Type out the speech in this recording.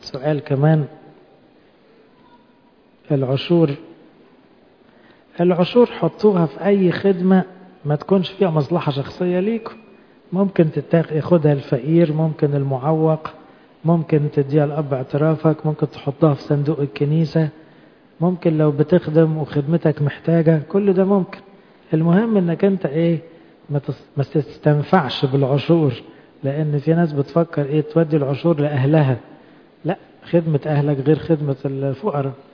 سؤال كمان العشور العشور حطوها في أي خدمة ما تكونش فيها مصلحة شخصية ليكم ممكن ياخدها الفقير ممكن المعوق ممكن تديها لأب اعترافك ممكن تحطها في صندوق الكنيسة ممكن لو بتخدم وخدمتك محتاجة كل ده ممكن المهم انك انت ايه ما تستنفعش بالعشور لان في ناس بتفكر ايه تودي العشور لأهلها لا خدمة أهلك غير خدمة الفقراء